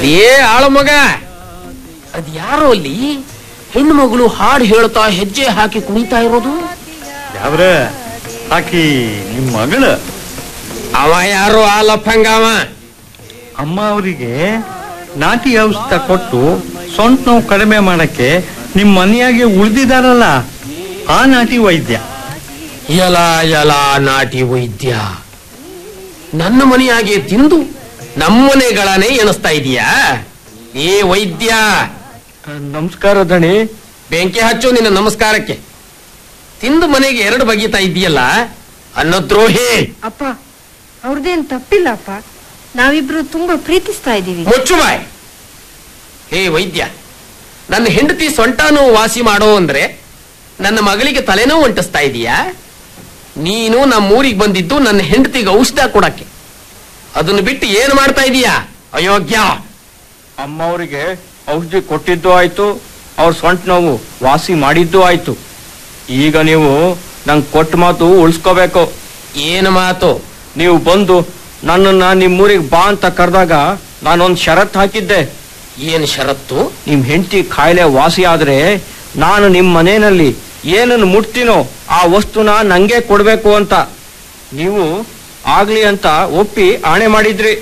ಲೇ ಆಳ ಮಗ ಅದ್ ಯಾರೋ ಅಲ್ಲಿ ಹೆಣ್ಣು ಮಗಳು ಹಾಡು ಹೇಳ್ತಾ ಹೆಜ್ಜೆ ಹಾಕಿ ಕುಣಿತಾ ಇರೋದು ಯಾವ್ರ ಆಕಿ ನಿಮ್ ಮಗಳ ಅವ ಯಾರು ಆ ಲಫಂಗವ ಅಮ್ಮ ಅವರಿಗೆ ನಾಟಿ ಔಷಧ ಕೊಟ್ಟು ಸೊಂಟ ನೋವು ಕಡಿಮೆ ಮಾಡಕ್ಕೆ ನಿಮ್ ಮನೆಯಾಗೆ ಉಳಿದಿದಾರಲ್ಲ ಆ ನಾಟಿ ವೈದ್ಯ ಎಲ ಎಲ ನಾಟಿ ವೈದ್ಯ ನನ್ನ ಮನೆಯಾಗೆ ತಿಂದು ನಮ್ಮನೆಗಳನ್ನೇ ಎಣಿಸ್ತಾ ಇದೀಯಾ ಏ ವೈದ್ಯ ನಮಸ್ಕಾರ ದಣಿ ಬೆಂಕಿ ಹಚ್ಚು ನಿನ್ನ ನಮಸ್ಕಾರಕ್ಕೆ ತಿಂದು ಮನೆಗೆ ಎರಡು ಬಗೀತಾ ಇದೆಯಲ್ಲ ಅನ್ನದ್ರೋಹಿ ಅಪ್ಪ ಅವ್ರದ್ದೇನ್ ತಪ್ಪಿಲ್ಲ ಅಪ್ಪ ನಾವಿಬ್ರು ತುಂಬಾ ಪ್ರೀತಿಸ್ತಾ ಇದೀವಿ ಮುಚ್ಚು ಬಾಯ್ ಹೇ ವೈದ್ಯ ನನ್ನ ಹೆಂಡತಿ ಸೊಂಟ ನೋವು ವಾಸಿ ಮಾಡೋ ಅಂದ್ರೆ ನನ್ನ ಮಗಳಿಗೆ ತಲೆನೋವು ಅಂಟಿಸ್ತಾ ಇದೀಯಾ ನೀನು ನಮ್ಮ ಊರಿಗೆ ಬಂದಿದ್ದು ನನ್ನ ಹೆಂಡತಿಗೆ ಔಷಧ ಕೊಡಕ್ಕೆ ಅದನ್ನು ಬಿಟ್ಟು ಏನು ಮಾಡ್ತಾ ಇದೀಯಾ ಅಯೋಗ್ಯ ಅಮ್ಮ ಅವರಿಗೆ ಔಷಧಿ ಕೊಟ್ಟಿದ್ದು ಆಯ್ತು ಅವ್ರ ಸೊಂಟ ನೋವು ವಾಸಿ ಮಾಡಿದ್ದು ಆಯ್ತು ಈಗ ನೀವು ನಂಗೆ ಕೊಟ್ಟ ಮಾತು ಉಳಿಸ್ಕೋಬೇಕು ಏನು ಮಾತು ನೀವು ಬಂದು ನನ್ನನ್ನ ನಿಮ್ಮೂರಿಗೆ ಬಾ ಅಂತ ಕರೆದಾಗ ನಾನೊಂದು ಷರತ್ ಹಾಕಿದ್ದೆ ಏನು ಷರತ್ತು ನಿಮ್ ಹೆಂಡತಿ ಕಾಯಿಲೆ ವಾಸಿ ಆದ್ರೆ ನಾನು ನಿಮ್ ಮನೆಯಲ್ಲಿ ಏನನ್ನು ಮುಟ್ತೀನೋ ಆ ವಸ್ತುನ ನಂಗೆ ಕೊಡ್ಬೇಕು ಅಂತ ನೀವು ಆಗ್ಲಿ ಅಂತ ಒಪ್ಪಿ ಆಣೆ ಮಾಡಿದ್ರಿ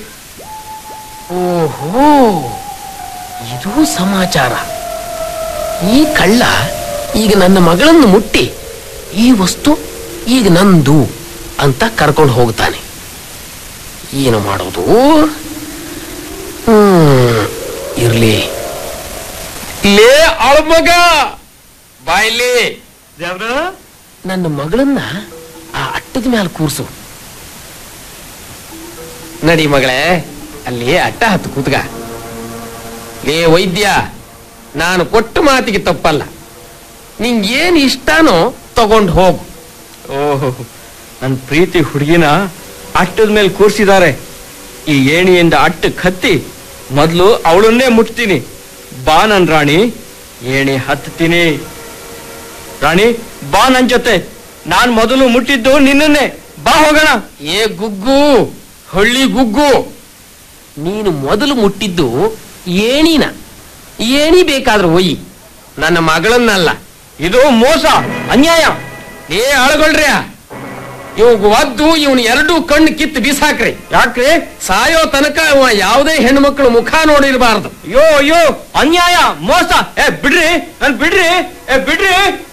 ಓಹೋ ಇದು ಸಮಾಚಾರ ಈ ಕಳ್ಳ ಈಗ ನನ್ನ ಮಗಳನ್ನು ಮುಟ್ಟಿ ಈ ವಸ್ತು ಈಗ ನಂದು ಅಂತ ಕರ್ಕೊಂಡು ಹೋಗ್ತಾನೆ ಏನು ಮಾಡೋದು ಹ್ಮ್ ಇರ್ಲಿ ಲೇ ಅಳ್ಮಗ ಬಾಯ್ಲಿ ನನ್ನ ಮಗಳನ್ನ ಆ ಅಟ್ಟದ ಮೇಲೆ ಕೂರ್ಸು ನಡಿ ಮಗಳೇ ಅಲ್ಲಿ ಅಟ್ಟ ಹತ್ತು ಕೂತ್ಗ ಲೇ ವೈದ್ಯ ನಾನು ಕೊಟ್ಟ ಮಾತಿಗೆ ತಪ್ಪಲ್ಲ ನಿಂಗೆ ಏನ್ ಇಷ್ಟನೋ ತಗೊಂಡು ಹೋಗು ಓಹೋ ನನ್ನ ಪ್ರೀತಿ ಹುಡುಗಿನ ಅಟ್ಟದ ಮೇಲೆ ಕೂರ್ಸಿದ್ದಾರೆ ಈ ಏಣಿಯಿಂದ ಅಟ್ಟಕ್ಕೆ ಹತ್ತಿ ಮೊದಲು ಅವಳನ್ನೇ ಮುಟ್ತೀನಿ ಬಾ ನನ್ ರಾಣಿ ಏಣಿ ಹತ್ತೀನಿ ರಾಣಿ ಬಾ ನನ್ ಜೊತೆ ನಾನ್ ಮೊದಲು ಮುಟ್ಟಿದ್ದು ನಿನ್ನನ್ನೇ ಬಾ ಹೋಗೋಣ ಏ ಗುಗ್ಗು ಹಳ್ಳಿ ಗುಗ್ಗು ನೀನು ಮೊದಲು ಮುಟ್ಟಿದ್ದು ಏಣಿನ ಏಣಿ ಬೇಕಾದ್ರೆ ಒಯ್ಯಿ ನನ್ನ ಮಗಳನ್ನಲ್ಲ ಇದು ಮೋಸ ಅನ್ಯಾಯ ಏ ಆಳುಗಳ್ರ್ಯಾ ಇವಾಗ ಒದ್ದು ಇವನು ಎರಡು ಕಣ್ಣು ಕಿತ್ತು ಬಿಸಾಕ್ರಿ ಯಾಕ್ರಿ ಸಾಯೋ ತನಕ ಅವ ಯಾವುದೇ ಹೆಣ್ಮಕ್ಳು ಮುಖ ನೋಡಿರಬಾರ್ದು ಅಯ್ಯೋ ಅಯ್ಯೋ ಅನ್ಯಾಯ ಮೋಸ ಏ ಬಿಡ್ರಿ ನನ್ ಬಿಡ್ರಿ ಏ ಬಿಡ್ರಿ